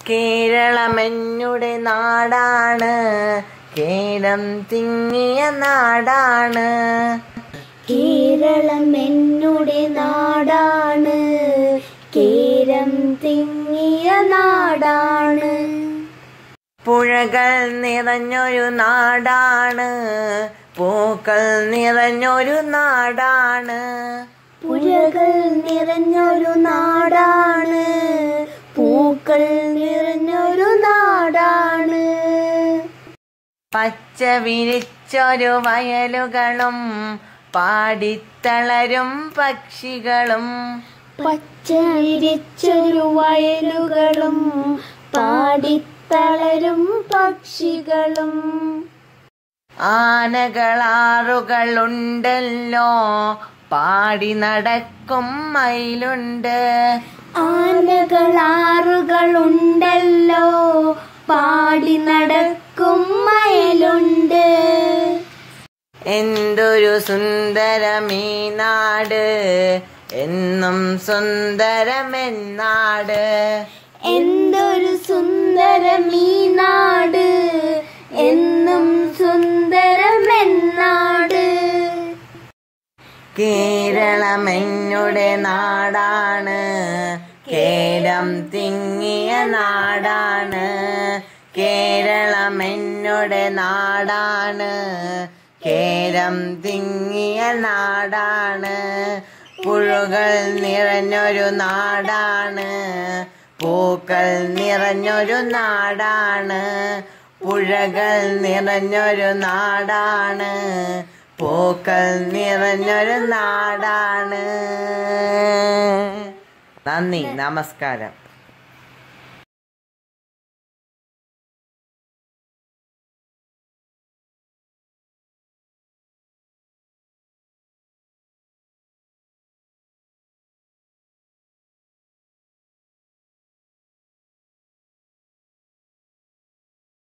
കേരളമെന്നുടെ നാടാണ് കേരം തിങ്ങിയ നാടാണ് കേരളം എന്നുടെ നാടാണ് കേരം തിങ്ങിയ നാടാണ് പുഴകൾ നിറഞ്ഞൊരു നാടാണ് പൂക്കൾ നിറഞ്ഞൊരു നാടാണ് പുഴകൾ നിറഞ്ഞൊരു നാടാണ് പൂക്കൾ നിറഞ്ഞൊരു നാടാണ് പച്ച വിരിച്ചൊരു വയലുകളും പാടിത്തളരും പക്ഷികളും പച്ച വിരിച്ചൊരു വയലുകളും പാടിത്തളരും പക്ഷികളും ആനകളാറുകളുണ്ടല്ലോ പാടി നടക്കും മയിലുണ്ട് ആനകളാറുകളുണ്ടല്ലോ പാടി നടക്കും മയലുണ്ട് എന്തൊരു സുന്ദരമീ നാട് എന്നും സുന്ദരമെന്നാട് എന്തൊരു സുന്ദരം ഈ നാട് എന്നും സുന്ദരമെന്നാട് കേരളമെന്നുടെ നാടാണ് കേരം തിങ്ങിയ നാടാണ് കേരളമെന്നുടെ നാടാണ് കേരം തിങ്ങിയ നാടാണ് പുഴകൾ നിറഞ്ഞൊരു നാടാണ് പൂക്കൾ നിറഞ്ഞൊരു നാടാണ് പുഴകൾ നിറഞ്ഞൊരു നാടാണ് പൂക്കൾ നിറഞ്ഞൊരു നാടാണ് നന്ദി നമസ്കാരം